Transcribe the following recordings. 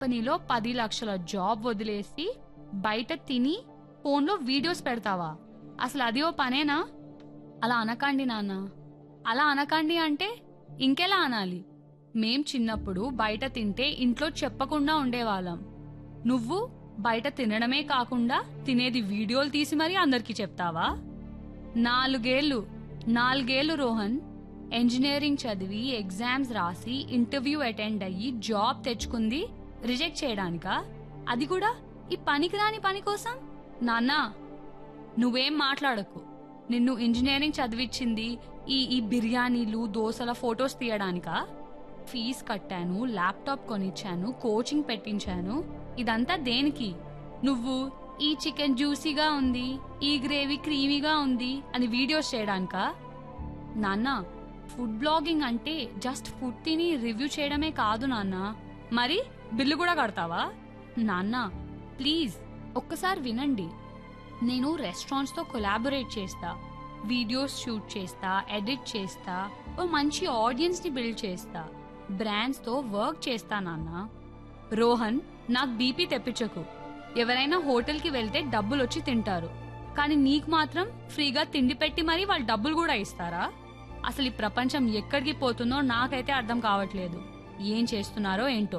కంపెనీలో పది లక్షల జాబ్ వదిలేసి బయట తిని ఫోన్లో వీడియోస్ పెడతావా అసలు అది ఓ పనేనా అలా అనకండి నాన్న అలా అనకండి అంటే ఇంకెలా అనాలి మేం చిన్నప్పుడు బయట తింటే ఇంట్లో చెప్పకుండా ఉండేవాళ్ళం నువ్వు బయట తినడమే కాకుండా తినేది వీడియోలు తీసి మరీ అందరికీ చెప్తావా నాలుగేళ్లు నాలుగేళ్లు రోహన్ ఇంజనీరింగ్ చదివి ఎగ్జామ్స్ రాసి ఇంటర్వ్యూ అటెండ్ అయ్యి జాబ్ తెచ్చుకుంది రిజెక్ట్ చేయడానికా అది కూడా ఈ పనికిరాని పని కోసం నాన్నా నువ్వేం మాట్లాడకు నిన్ను ఇంజనీరింగ్ చదివించింది ఈ ఈ బిర్యానీలు దోశల ఫొటోస్ తీయడానికా ఫీజ్ కట్టాను ల్యాప్టాప్ కొనిచ్చాను కోచింగ్ పెట్టించాను ఇదంతా దేనికి నువ్వు ఈ చికెన్ జ్యూసీగా ఉంది ఈ గ్రేవీ క్రీమీగా ఉంది అని వీడియోస్ చేయడానికా నాన్న ఫుడ్ బ్లాగింగ్ అంటే జస్ట్ ఫుడ్ తిని రివ్యూ చేయడమే కాదు నాన్న మరి బిల్లు కూడా కడతావా నాన్న ప్లీజ్ ఒక్కసారి వినండి నేను రెస్టారెంట్స్ తో కొలాబొరేట్ చేస్తా వీడియోస్ షూట్ చేస్తా ఎడిట్ చేస్తా ఓ మంచి ఆడియన్స్ ని బిల్డ్ చేస్తా బ్రాండ్స్ తో వర్క్ చేస్తా నాన్న రోహన్ నాకు బీపీ తెప్పించకు ఎవరైనా హోటల్ కి వెళ్తే డబ్బులు వచ్చి తింటారు కానీ నీకు మాత్రం ఫ్రీగా తిండి పెట్టి మరీ వాళ్ళు డబ్బులు కూడా ఇస్తారా అసలు ఈ ప్రపంచం ఎక్కడికి పోతుందో నాకైతే అర్థం కావట్లేదు ఏం చేస్తున్నారో ఏంటో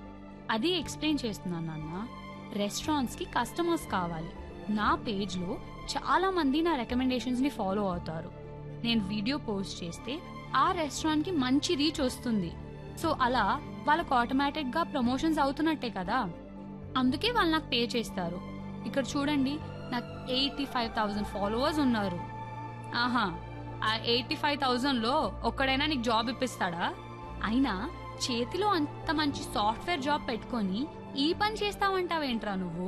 అది ఎక్స్ప్లెయిన్ చేస్తున్నాను నాన్న రెస్టారెంట్స్ కి కస్టమర్స్ కావాలి నా పేజ్ లో చాలా మంది నా రికమెండేషన్స్ ని ఫాలో అవుతారు నేను వీడియో పోస్ట్ చేస్తే ఆ రెస్టారెంట్ కి మంచి రీచ్ వస్తుంది సో అలా వాళ్ళకు ఆటోమేటిక్ గా ప్రమోషన్స్ అవుతున్నట్టే కదా అందుకే వాళ్ళు నాకు పే చేస్తారు ఇక్కడ చూడండి నాకు ఎయిటీ ఫైవ్ థౌజండ్ ఫాలోవర్స్ ఉన్నారు ఆహా ఆ ఎయిటీ ఫైవ్ థౌజండ్ లో ఒక్కడైనా నీకు జాబ్ ఇప్పిస్తాడా అయినా చేతిలో అంత మంచి సాఫ్ట్వేర్ జాబ్ పెట్టుకొని ఈ పని చేస్తావంటావేంట్రా నువ్వు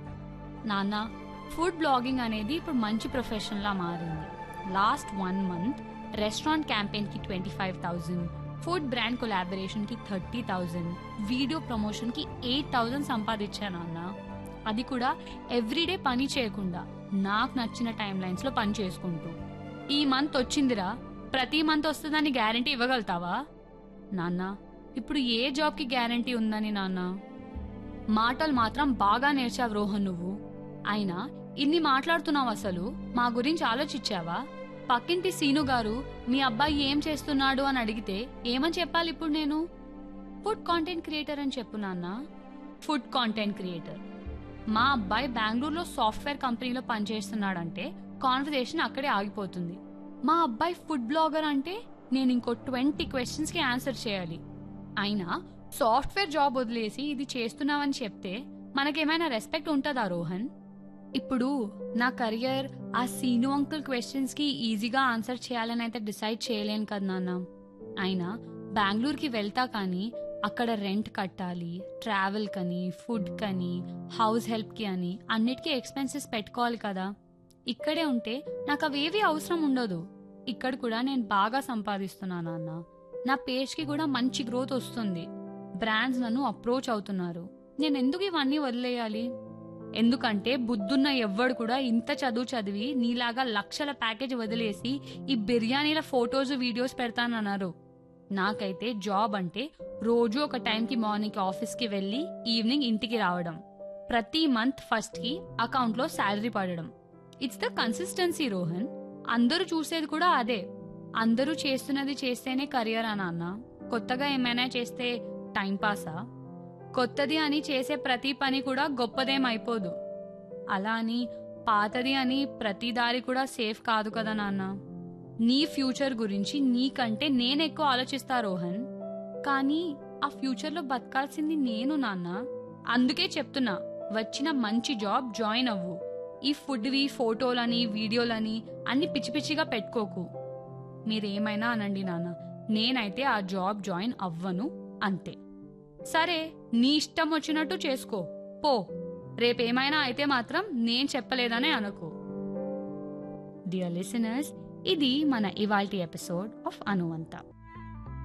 నాన్న ఫుడ్ బ్లాగింగ్ అనేది ఇప్పుడు మంచి ప్రొఫెషన్ లా మారింది last one month restaurant campaign కి twenty five thousand food brand collaboration కి థర్టీ థౌజండ్ వీడియో ప్రమోషన్ కి ఎయిట్ థౌజండ్ సంపాదించాను అన్న అది కూడా ఎవ్రీడే పని చేయకుండా నాకు నచ్చిన టైం లైన్స్ లో పని చేసుకుంటూ ఈ మంత్ వచ్చిందిరా ప్రతి మంత్ వస్తుందని గ్యారంటీ ఇవ్వగలుగుతావా నాన్న ఇప్పుడు ఏ జాబ్ కి గ్యారంటీ ఉందని నాన్న మాటలు మాత్రం బాగా నేర్చావు రోహన్ నువ్వు అయినా ఇన్ని మాట్లాడుతున్నావు అసలు మా గురించి ఆలోచించావా పక్కింటి సీను గారు మీ అబ్బాయి ఏం చేస్తున్నాడు అని అడిగితే ఏమని చెప్పాలి ఇప్పుడు నేను ఫుడ్ కాంటెంట్ క్రియేటర్ అని చెప్పు నాన్న ఫుడ్ కాంటెంట్ క్రియేటర్ మా అబ్బాయి బెంగళూరులో సాఫ్ట్వేర్ కంపెనీలో పనిచేస్తున్నాడంటే కాన్వర్సేషన్ అక్కడే ఆగిపోతుంది మా అబ్బాయి ఫుడ్ బ్లాగర్ అంటే నేను ఇంకో ట్వంటీ క్వశ్చన్స్ కి ఆన్సర్ చేయాలి అయినా సాఫ్ట్వేర్ జాబ్ వదిలేసి ఇది చేస్తున్నావని చెప్తే మనకేమైనా రెస్పెక్ట్ ఉంటుందా రోహన్ ఇప్పుడు నా కెరియర్ ఆ సీను అంకుల్ క్వశ్చన్స్ కి ఈజీగా ఆన్సర్ చేయాలని అయితే డిసైడ్ చేయలేను కదా నాన్న అయినా బెంగళూరుకి వెళ్తా కానీ అక్కడ రెంట్ కట్టాలి ట్రావెల్ కని ఫుడ్ కని హౌస్ హెల్ప్ కి అని అన్నిటికీ ఎక్స్పెన్సెస్ పెట్టుకోవాలి కదా ఇక్కడే ఉంటే నాకు అవేవి అవసరం ఉండదు ఇక్కడ కూడా నేను బాగా సంపాదిస్తున్నాను అన్న నా పేజ్ కి కూడా మంచి గ్రోత్ వస్తుంది బ్రాండ్స్ నన్ను అప్రోచ్ అవుతున్నారు నేను ఎందుకు ఇవన్నీ వదిలేయాలి ఎందుకంటే బుద్ధున్న ఎవ్వడు కూడా ఇంత చదువు చదివి నీలాగా లక్షల ప్యాకేజ్ వదిలేసి ఈ బిర్యానీల ఫొటోస్ వీడియోస్ పెడతానన్నారు నాకైతే జాబ్ అంటే రోజు ఒక టైంకి మార్నింగ్ ఆఫీస్కి వెళ్ళి ఈవినింగ్ ఇంటికి రావడం ప్రతి మంత్ ఫస్ట్ కి అకౌంట్ లో శాలరీ పడడం ఇట్స్ ద కన్సిస్టెన్సీ రోహన్ అందరూ చూసేది కూడా అదే అందరూ చేస్తున్నది చేస్తేనే కెరియర్ అని అన్న కొత్తగా ఏమైనా చేస్తే టైం పాసా కొత్తది అని చేసే ప్రతి పని కూడా గొప్పదేం అయిపోదు అలా అని పాతది అని ప్రతి దారి కూడా సేఫ్ కాదు కదా నాన్న నీ ఫ్యూచర్ గురించి నీకంటే నేను ఎక్కువ ఆలోచిస్తా రోహన్ కానీ ఆ ఫ్యూచర్లో బతకాల్సింది నేను నాన్న అందుకే చెప్తున్నా వచ్చిన మంచి జాబ్ జాయిన్ అవ్వు ఈ ఫుడ్వి ఫోటోలని వీడియోలని అన్ని పిచ్చి పిచ్చిగా పెట్టుకోకు మీరేమైనా అనండి నాన్న నేనైతే ఆ జాబ్ జాయిన్ అవ్వను అంతే సరే నీ ఇష్టం వచ్చినట్టు చేసుకో పో రేపేమైనా అయితే మాత్రం నేను చెప్పలేదనే అనుకో డియర్ లిసనర్స్ ఇది మన ఇవాల్టి ఎపిసోడ్ ఆఫ్ అనువంత